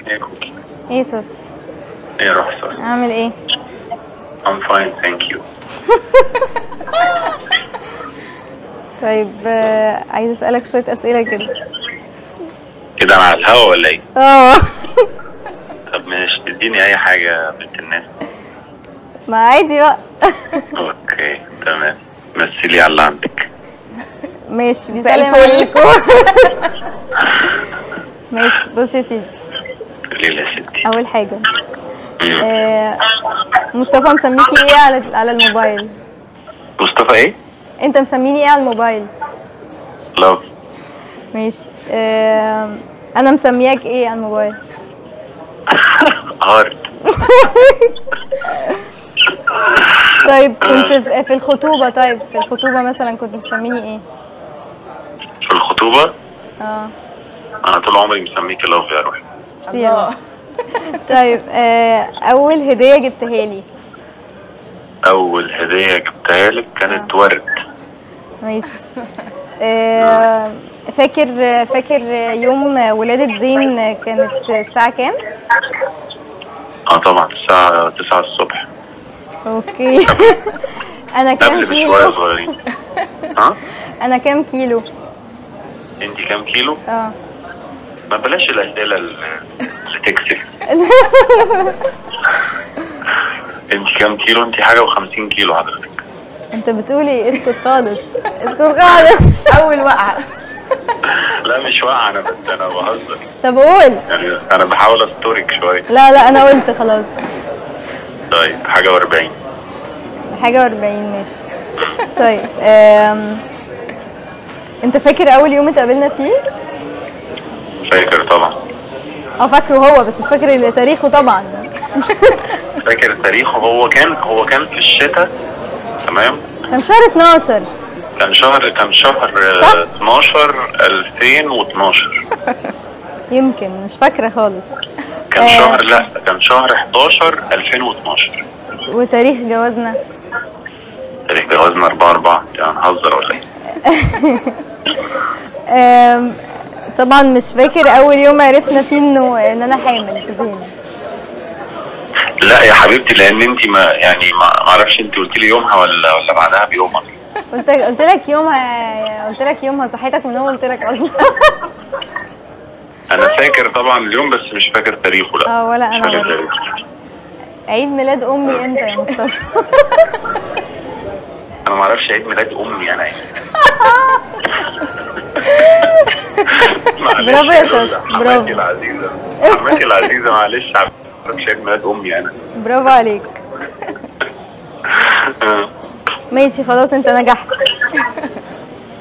يا كوكي ايه سوس ايه رحصة عامل ايه I'm fine thank you طيب آه، عايز اسالك شويه اسئله كده كده انا على الهوا ولا ايه؟ اه طب ماشي تديني اي حاجة يا بنت الناس ما عادي بقى اوكي تمام مثلي على اللي عندك ماشي مساء بيسلم الفل. عليكم ماشي بص يا سيدي ليلة يا ستي اول حاجه مم. آه، مصطفى مسميكي ايه على على الموبايل مصطفى ايه؟ انت مسميني ايه على الموبايل لاف ماشي آه، انا مسمياك ايه على الموبايل هارد طيب كنت في في الخطوبه طيب في الخطوبه مثلا كنت مسميني ايه في الخطوبة اه انا طول عمري مسميك لاف يا روحي سيرة طيب آه، اول هديه جبتها لي اول هدية جبتها لك كانت ورد ماشي آه، فاكر فاكر يوم ولادة زين كانت الساعة كام؟ اه طبعا الساعة 9 الصبح اوكي انا كام قبل بشوية كيلو؟ صغيرين ها؟ انا كام كيلو؟ انت كام كيلو؟ اه ما بلاش الاسئلة اللي اللي تكسف انت كام كيلو؟ انت حاجة و50 كيلو حضرتك انت بتقولي اسكت خالص اسكت خالص اول وقعه لا مش واقع انا بس انا بهزر طب قول يعني انا بحاول استورك شوية لا لا انا قلت خلاص طيب حاجة واربعين حاجة واربعين ماشي طيب آم، انت فاكر اول يوم اتقابلنا فيه؟ فاكر طبعا اه فاكره هو بس مش فاكر تاريخه طبعا فاكر تاريخه هو كان هو كان في الشتاء تمام كان شهر 12 كان شهر كان شهر آه، صح. 12 2012 يمكن مش فاكرة خالص كان آه. شهر لا كان شهر 11 2012 وتاريخ جوازنا تاريخ جوازنا 4 4 يعني هنهزر ولا ايه؟ آم، طبعا مش فاكر اول يوم عرفنا فيه انه ان انا حامل في زين لا يا حبيبتي لان انت ما يعني ما ما اعرفش انت قلت لي يومها ولا ولا بعدها بيوم قلت قلت لك يومها قلت لك يومها صحيتك من اول قلت لك اصلا انا فاكر طبعا اليوم بس مش فاكر تاريخه لا اه ولا مش انا فاكر برضه تاريخه عيد ميلاد امي امتى يا مصطفى انا ما اعرفش عيد ميلاد امي انا ايه معلش برافو يا رز، سوس، حماتي برافو. العزيزه حماتي العزيزه معلش ما اعرفش عيد ميلاد امي انا برافو عليك ماشي خلاص انت نجحت